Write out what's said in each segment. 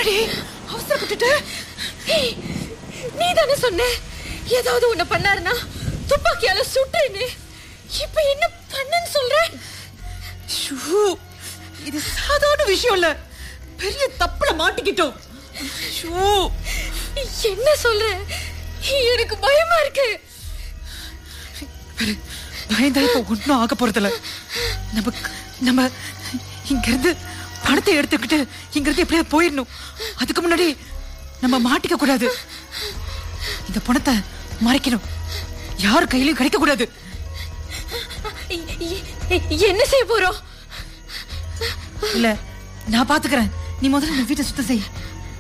என்னடி அவசரப்பட்டுட்டு ஏய், நீ தானே சொன்ன ஏதாவது உன்னை பண்ணாருன்னா துப்பாக்கியால சுட்டுன்னு இப்ப என்ன பண்ணன்னு சொல்ற ஷூ, இது சாதாரண விஷயம் இல்ல பெரிய தப்புல மாட்டிக்கிட்டோம் ஷூ, என்ன சொல்ற எனக்கு பயமா இருக்கு பாரு, பயந்தா இப்ப ஒண்ணும் ஆக போறதில்ல நம்ம நம்ம இங்க இருந்து பணத்தை எடுத்துக்கிட்டு இங்க இருந்து எப்படியா போயிடணும் அதுக்கு முன்னாடி நம்ம மாட்டிக்க கூடாது இந்த பணத்தை மறைக்கணும் யார் கையிலயும் கிடைக்க கூடாது எ- எ- என்ன செய்ய போறோம் இல்ல நான் பாத்துக்கிறேன் நீ முதல்ல இந்த வீட்டை சுத்தம் செய்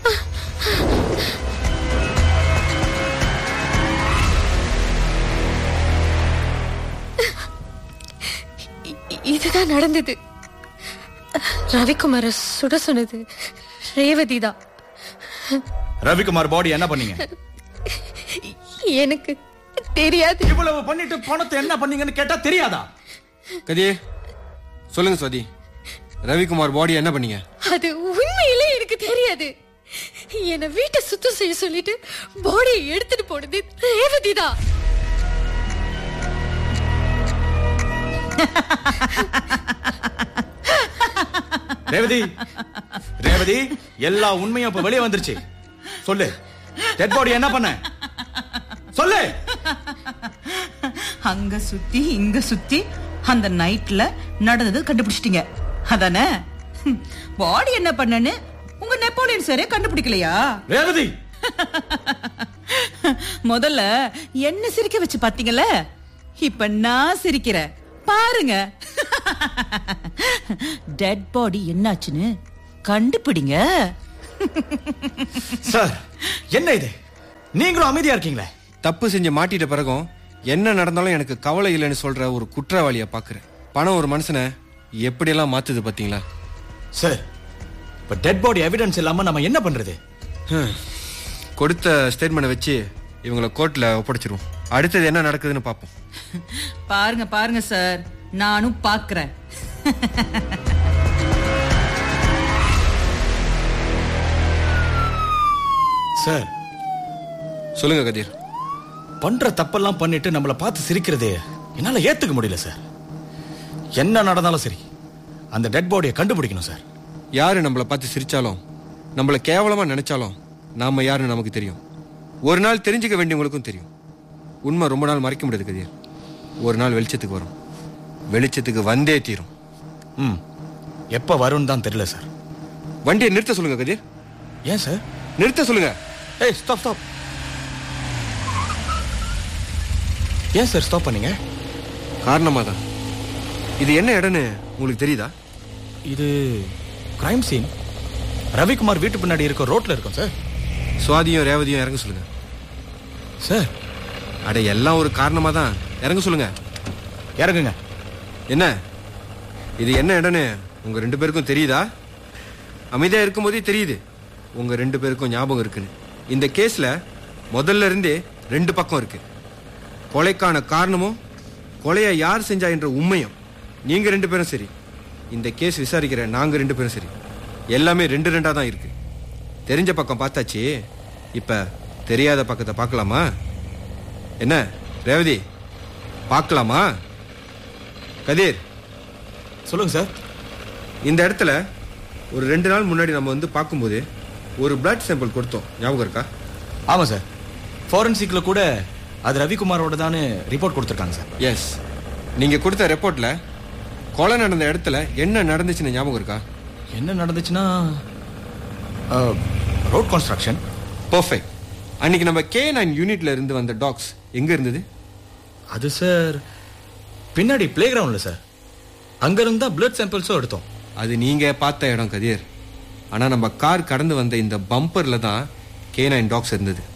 இ- இதுதான் நடந்தது ரவிக்குமார சுட சொன்னது ரேவதி தான் ரவிக்குமார் பாடி என்ன பண்ணீங்க எனக்கு தெரியாது இவ்வளவு பண்ணிட்டு பணத்தை என்ன பண்ணீங்கன்னு கேட்டா தெரியாதா கதியே சொல்லுங்க சுவாதி ரவிக்குமார் பாடி என்ன பண்ணீங்க அது உண்மையிலே எனக்கு தெரியாது என்ன வீட்டை சுத்தம் செய்ய சொல்லிட்டு பாடியை எடுத்துட்டு போனது ரேவதி தான் ரேவதி ரேவதி எல்லா உண்மையும் இப்ப வெளியே வந்துருச்சு சொல்லு டெட் பாடி என்ன பண்ண சொல்லு அங்க சுத்தி இங்க சுத்தி அந்த நைட்ல நடந்தது கண்டுபிடிச்சிட்டீங்க அதானே பாடி என்ன பண்ணன்னு உங்க நெப்போலியன் சாரே கண்டுபிடிக்கலையா ரேவதி முதல்ல என்ன சிரிக்க வச்சு பாத்தீங்கல்ல இப்ப நான் சிரிக்கிறேன் பாருங்க டெட் பாடி என்னாச்சுன்னு கண்டுபிடிங்க சார் என்ன இது நீங்களும் அமைதியா இருக்கீங்களே தப்பு செஞ்சு மாட்டிட்ட பிறகும் என்ன நடந்தாலும் எனக்கு கவலை இல்லைன்னு சொல்ற ஒரு குற்றவாளியை பாக்குறேன் பணம் ஒரு மனுஷனை எப்படியெல்லாம் மாத்துது பாத்தீங்களா சார் இப்ப டெட் பாடி எவிடன்ஸ் இல்லாம நம்ம என்ன பண்றது ஹம். கொடுத்த ஸ்டேட்மெண்ட்டை வச்சு இவங்களை கோர்ட்ல ஒப்படைச்சிருவோம் அடுத்தது என்ன நடக்குதுன்னு பார்ப்போம் பாருங்க பாருங்க சார் நானும் பாக்குறேன் சார் சொல்லுங்க கதிர் பண்ற தப்பெல்லாம் பண்ணிட்டு நம்மள பார்த்து சிரிக்கிறது என்னால ஏத்துக்க முடியல சார் என்ன நடந்தாலும் சரி அந்த டெட் பாடியை கண்டுபிடிக்கணும் சார் யாரு நம்மளை பார்த்து சிரிச்சாலும் நம்மளை கேவலமா நினைச்சாலும் நாம யாருன்னு நமக்கு தெரியும் ஒரு நாள் தெரிஞ்சுக்க வேண்டியவங்களுக்கும் தெரியும் உண்மை ரொம்ப நாள் மறைக்க முடியாது கதிர் ஒரு நாள் வெளிச்சத்துக்கு வரும் வெளிச்சத்துக்கு வந்தே தீரும் ம் எப்ப வரும்னு தான் தெரியல சார் வண்டியை நிறுத்த சொல்லுங்க கதிர் ஏன் சார் நிறுத்த சொல்லுங்க ஏய் ஸ்டாப் ஸ்டாப் ஏன் சார் ஸ்டாப் பண்ணீங்க காரணமா தான் இது என்ன இடம்னு உங்களுக்கு தெரியுதா இது கிரைம் சீன் ரவிக்குமார் வீட்டு பின்னாடி இருக்க ரோட்ல இருக்கும் சார் சுவாதியும் ரேவதியும் இறங்க சொல்லுங்க சார் அட எல்லாம் ஒரு காரணமா தான் இறங்க சொல்லுங்க இறங்குங்க என்ன இது என்ன இடம்னு உங்க ரெண்டு பேருக்கும் தெரியுதா அமைதியா இருக்கும்போதே தெரியுது உங்க ரெண்டு பேருக்கும் ஞாபகம் இருக்குன்னு இந்த கேஸ்ல முதல்ல இருந்தே ரெண்டு பக்கம் இருக்கு கொலைக்கான காரணமும் கொலையை யார் செஞ்சா என்ற உண்மையும் நீங்க ரெண்டு பேரும் சரி இந்த கேஸ் விசாரிக்கிற நாங்க ரெண்டு பேரும் சரி எல்லாமே ரெண்டு ரெண்டா தான் இருக்கு தெரிஞ்ச பக்கம் பார்த்தாச்சு இப்ப தெரியாத பக்கத்தை பார்க்கலாமா என்ன ரேவதி பார்க்கலாமா கதிர் சொல்லுங்க சார் இந்த இடத்துல ஒரு ரெண்டு நாள் முன்னாடி நம்ம வந்து பார்க்கும்போது ஒரு பிளட் சாம்பிள் கொடுத்தோம் ஞாபகம் இருக்கா ஆமா சார் ஃபாரன்சிக்ல கூட அது ரவிக்குமாரோட தான் ரிப்போர்ட் கொடுத்துருக்காங்க சார் எஸ் நீங்க கொடுத்த ரிப்போர்ட்ல கொலை நடந்த இடத்துல என்ன நடந்துச்சுன்னு ஞாபகம் இருக்கா என்ன நடந்துச்சுன்னா ரோட் கன்ஸ்ட்ரக்ஷன் பர்ஃபெக்ட் அன்னைக்கு நம்ம கே நைன் யூனிட்ல இருந்து வந்த டாக்ஸ் எங்க இருந்தது அது சார் பின்னாடி பிளே கிரவுண்ட்ல சார் அங்கிருந்து தான் பிளட் சாம்பிள்ஸும் எடுத்தோம் அது நீங்க பார்த்த இடம் கதிர் ஆனா நம்ம கார் கடந்து வந்த இந்த பம்பர்ல தான் கே நைன் டாக்ஸ் இருந்தது